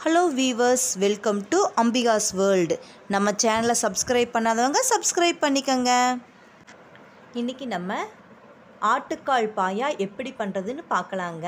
hello viewers welcome to Ambika's world நம்ம சேனலை subscribe பண்ணாதவங்க சப்ஸ்கிரைப் பண்ணிக்கோங்க இன்றைக்கி நம்ம ஆட்டுக்கால் பாயா எப்படி பண்ணுறதுன்னு பார்க்கலாங்க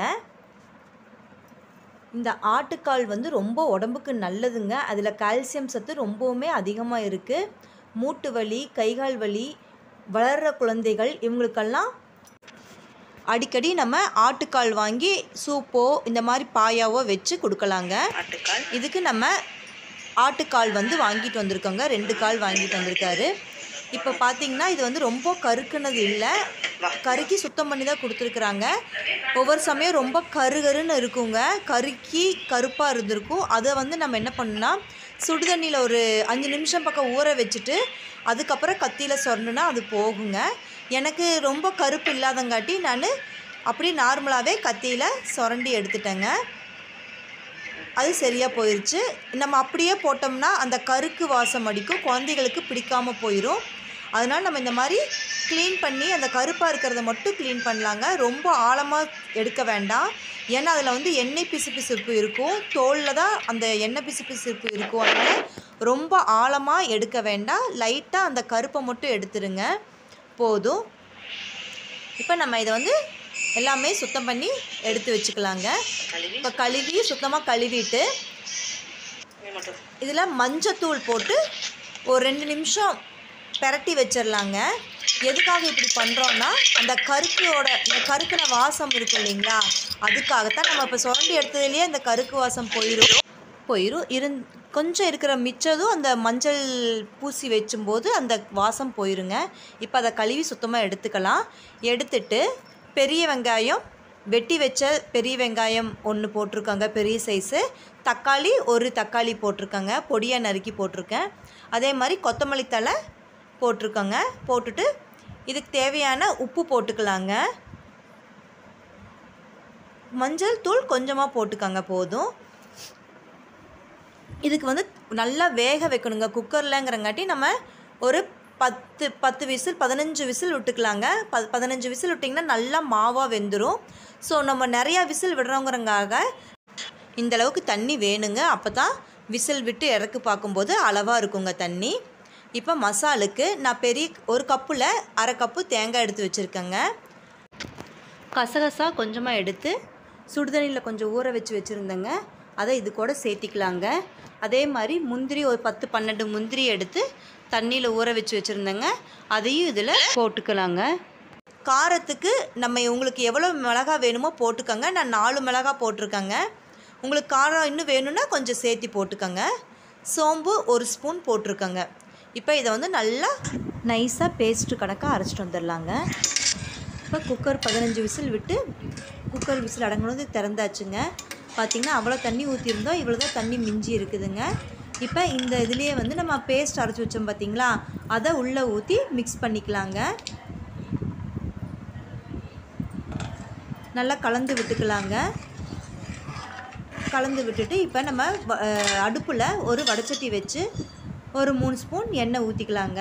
இந்த ஆட்டுக்கால் வந்து ரொம்ப உடம்புக்கு நல்லதுங்க அதில் கால்சியம் சத்து ரொம்பவுமே அதிகமாக இருக்குது மூட்டு வலி கைகால் வலி வளர்கிற குழந்தைகள் இவங்களுக்கெல்லாம் அடிக்கடி நம்ம ஆட்டுக்கால் வாங்கி சூப்போ இந்த மாதிரி பாயாவோ வச்சு கொடுக்கலாங்க ஆட்டுக்கால் இதுக்கு நம்ம ஆட்டுக்கால் வந்து வாங்கிட்டு வந்திருக்கோங்க ரெண்டு கால் வாங்கிட்டு வந்திருக்காரு இப்போ பார்த்தீங்கன்னா இது வந்து ரொம்ப கருக்குனது இல்லை கருக்கி சுத்தம் பண்ணி தான் கொடுத்துருக்குறாங்க ஒவ்வொரு சமயம் ரொம்ப கருகருன்னு இருக்குங்க கருக்கி கருப்பாக இருந்திருக்கும் அதை வந்து நம்ம என்ன பண்ணணும்னா சுடுதண்ணியில் ஒரு அஞ்சு நிமிஷம் பக்கம் ஊற வச்சுட்டு அதுக்கப்புறம் கத்தியில் சொரணுன்னா அது போகுங்க எனக்கு ரொம்ப கருப்பு இல்லாதங்காட்டி நான் அப்படியே நார்மலாகவே கத்தியில் சுரண்டி எடுத்துட்டேங்க அது சரியாக போயிடுச்சு நம்ம அப்படியே போட்டோம்னா அந்த கருக்கு வாசம் அடிக்கும் குழந்தைகளுக்கு பிடிக்காம போயிடும் அதனால் நம்ம இந்த மாதிரி க்ளீன் பண்ணி அந்த கருப்பாக இருக்கிறத மட்டும் க்ளீன் பண்ணலாங்க ரொம்ப ஆழமாக எடுக்க வேண்டாம் ஏன்னா அதில் வந்து எண்ணெய் பிசுபிசுப்பு இருக்கும் தோலில் தான் அந்த எண்ணெய் பிசுபிசுப்பு இருக்கும் அதனால் ரொம்ப ஆழமாக எடுக்க வேண்டாம் லைட்டாக அந்த கருப்பை மட்டும் எடுத்துருங்க போதும் இப்போ நம்ம இதை வந்து எல்லாமே சுத்தம் பண்ணி எடுத்து வச்சுக்கலாங்க கழுவி இப்போ கழுவி சுத்தமாக கழுவிட்டு இது மட்டும் இதில் மஞ்சத்தூள் போட்டு ஒரு ரெண்டு நிமிஷம் பெரட்டி வச்சிடலாங்க எதுக்காக இப்படி பண்ணுறோன்னா அந்த கருக்கோட இந்த கருக்கின வாசம் இருக்கு இல்லைங்களா அதுக்காகத்தான் நம்ம இப்போ சுரண்டி எடுத்ததுலேயே அந்த கருக்கு வாசம் போயிடும் போயிடும் இருந் கொஞ்சம் இருக்கிற மிச்சதும் அந்த மஞ்சள் பூசி வச்சும்போது அந்த வாசம் போயிருங்க இப்போ அதை கழுவி சுத்தமாக எடுத்துக்கலாம் எடுத்துட்டு பெரிய வெங்காயம் வெட்டி வச்ச பெரிய வெங்காயம் ஒன்று போட்டிருக்காங்க பெரிய சைஸு தக்காளி ஒரு தக்காளி போட்டிருக்காங்க பொடியாக நறுக்கி போட்டிருக்கேன் அதே மாதிரி கொத்தமல்லி தழை போட்டிருக்கோங்க போட்டுட்டு இதுக்கு தேவையான உப்பு போட்டுக்கலாங்க மஞ்சள் தூள் கொஞ்சமாக போட்டுக்கோங்க போதும் இதுக்கு வந்து நல்லா வேக வைக்கணுங்க குக்கர்லங்கிறங்காட்டி நம்ம ஒரு பத்து பத்து விசில் பதினஞ்சு விசில் விட்டுக்கலாங்க ப பதினஞ்சு விசில் விட்டிங்கன்னா நல்லா மாவாக வெந்துடும் ஸோ நம்ம நிறையா விசில் விடுறோங்கிறங்காக இந்த அளவுக்கு தண்ணி வேணுங்க அப்போ தான் விசில் விட்டு இறக்கு பார்க்கும்போது அளவாக இருக்குங்க தண்ணி இப்போ மசாலுக்கு நான் பெரிய ஒரு கப்பில் அரை கப்பு தேங்காய் எடுத்து வச்சுருக்கேங்க கசகசா கொஞ்சமாக எடுத்து சுடுதண்ணியில் கொஞ்சம் ஊற வச்சு வச்சுருந்தேங்க அதை இது கூட சேர்த்திக்கலாங்க அதே மாதிரி முந்திரி ஒரு பத்து பன்னெண்டு முந்திரி எடுத்து தண்ணியில் ஊற வச்சு வச்சுருந்தேங்க அதையும் இதில் போட்டுக்கலாங்க காரத்துக்கு நம்ம உங்களுக்கு எவ்வளோ மிளகா வேணுமோ போட்டுக்கோங்க நான் நாலு மிளகா போட்டிருக்கேங்க உங்களுக்கு காரம் இன்னும் வேணும்னா கொஞ்சம் சேர்த்தி போட்டுக்கோங்க சோம்பு ஒரு ஸ்பூன் போட்டிருக்கோங்க இப்போ இதை வந்து நல்லா நைஸாக பேஸ்ட்டு கணக்காக அரைச்சிட்டு வந்துடலாங்க இப்போ குக்கர் பதினஞ்சு விசில் விட்டு குக்கர் விசில் அடங்கினது திறந்தாச்சுங்க பார்த்திங்கன்னா அவ்வளோ தண்ணி ஊற்றிருந்தோம் இவ்வளோ தான் தண்ணி மிஞ்சி இருக்குதுங்க இப்போ இந்த இதுலேயே வந்து நம்ம பேஸ்ட் அரைச்சி வச்சோம் பார்த்தீங்களா அதை உள்ளே ஊற்றி மிக்ஸ் பண்ணிக்கலாங்க நல்லா கலந்து விட்டுக்கலாங்க கலந்து விட்டுட்டு இப்போ நம்ம அடுப்பில் ஒரு வடச்சட்டி வச்சு ஒரு மூணு ஸ்பூன் எண்ணெய் ஊற்றிக்கலாங்க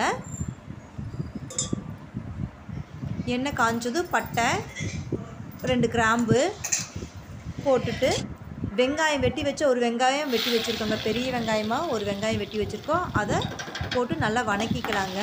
எண்ணெய் காஞ்சதும் பட்டை ரெண்டு கிராம்பு போட்டுட்டு வெங்காயம் வெட்டி வச்ச ஒரு வெங்காயம் வெட்டி வச்சுருக்கோங்க பெரிய வெங்காயமாக ஒரு வெங்காயம் வெட்டி வச்சுருக்கோம் அதை போட்டு நல்லா வணக்கிக்கலாங்க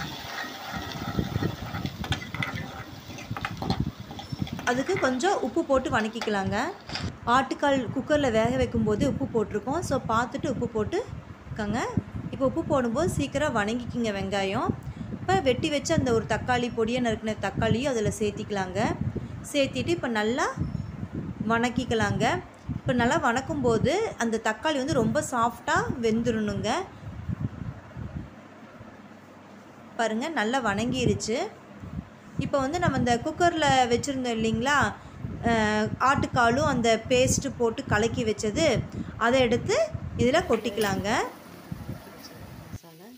அதுக்கு கொஞ்சம் உப்பு போட்டு வணக்கிக்கலாங்க ஆட்டுக்கால் குக்கரில் வேக வைக்கும்போது உப்பு போட்டிருக்கோம் ஸோ பார்த்துட்டு உப்பு போட்டுக்கோங்க இப்போ உப்பு போடும்போது சீக்கிரம் வணங்கிக்கிங்க வெங்காயம் இப்போ வெட்டி வச்சு அந்த ஒரு தக்காளி பொடியை நறுக்கின தக்காளியும் அதில் சேர்த்திக்கலாங்க சேர்த்திட்டு இப்போ நல்லா வணக்கிக்கலாங்க இப்போ நல்லா வணக்கும்போது அந்த தக்காளி வந்து ரொம்ப சாஃப்டாக வெந்துடணுங்க பாருங்கள் நல்லா வணங்கிருச்சு இப்போ வந்து நம்ம இந்த குக்கரில் வச்சுருந்தோம் இல்லைங்களா அஹ், ஆட்டுக்காலும் அந்த பேஸ்ட்டு போட்டு கலக்கி வச்சது அதை எடுத்து இதில் கொட்டிக்கலாங்க மசாலா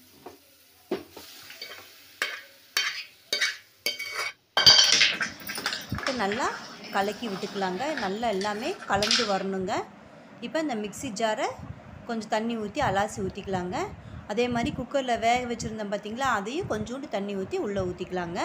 இப்போ நல்லா கலக்கி விட்டுக்கலாங்க நல்லா எல்லாமே கலந்து வரணுங்க இப்போ இந்த மிக்ஸி ஜாரை கொஞ்சம் தண்ணி ஊற்றி அலாசி ஊற்றிக்கலாங்க அதே மாதிரி குக்கரில் வேக வச்சுருந்தோம் பார்த்தீங்களா அதையும் கொஞ்சோண்டு தண்ணி ஊற்றி உள்ளே ஊற்றிக்கலாங்க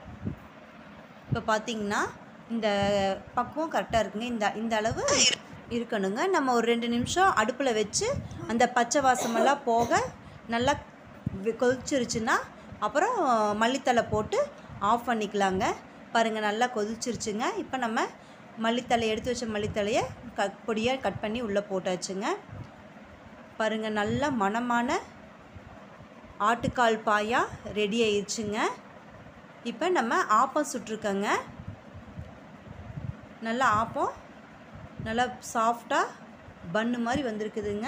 இப்போ பார்த்தீங்கன்னா இந்த பக்குவம் கரெக்டாக இருக்குங்க இந்த இந்த அளவு இருக்கணுங்க நம்ம ஒரு ரெண்டு நிமிஷம் அடுப்பில் வச்சு அந்த பச்சை வாசமெல்லாம் போக நல்லா வி- கொதிச்சிருச்சுன்னா அப்புறம் மல்லித்தலை போட்டு ஆஃப் பண்ணிக்கலாங்க பாருங்கள் நல்லா கொதிச்சிருச்சுங்க இப்போ நம்ம மல்லித்தலை எடுத்து வச்ச மல்லித்தலையை க பொடியாக கட் பண்ணி உள்ளே போட்டாச்சுங்க பாருங்கள் நல்ல மணமான ஆட்டுக்கால் பாயா ரெடி ஆயிடுச்சுங்க இப்போ நம்ம ஆப்பம் சுட்டிருக்கோங்க நல்லா ஆப்பம் நல்லா சாஃப்டாக பன்னு மாதிரி வந்திருக்குதுங்க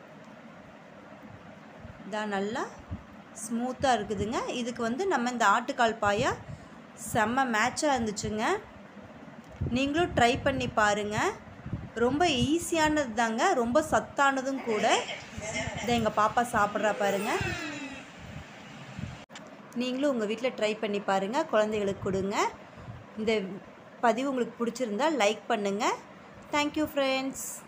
இதான் நல்லா ஸ்மூத்தாக இருக்குதுங்க இதுக்கு வந்து நம்ம இந்த ஆட்டுக்கால் பாயா செம்ம மேட்சாக இருந்துச்சுங்க நீங்களும் ட்ரை பண்ணி பாருங்கள் ரொம்ப ஈஸியானது தாங்க ரொம்ப சத்தானதும் கூட இதை எங்கள் பாப்பா சாப்பிட்றா பாருங்க நீங்களும் உங்கள் வீட்டில் ட்ரை பண்ணி பாருங்கள் குழந்தைகளுக்கு கொடுங்க இந்த பதிவு உங்களுக்கு பிடிச்சிருந்தா லைக் பண்ணுங்கள் தேங்க்யூ ஃப்ரெண்ட்ஸ்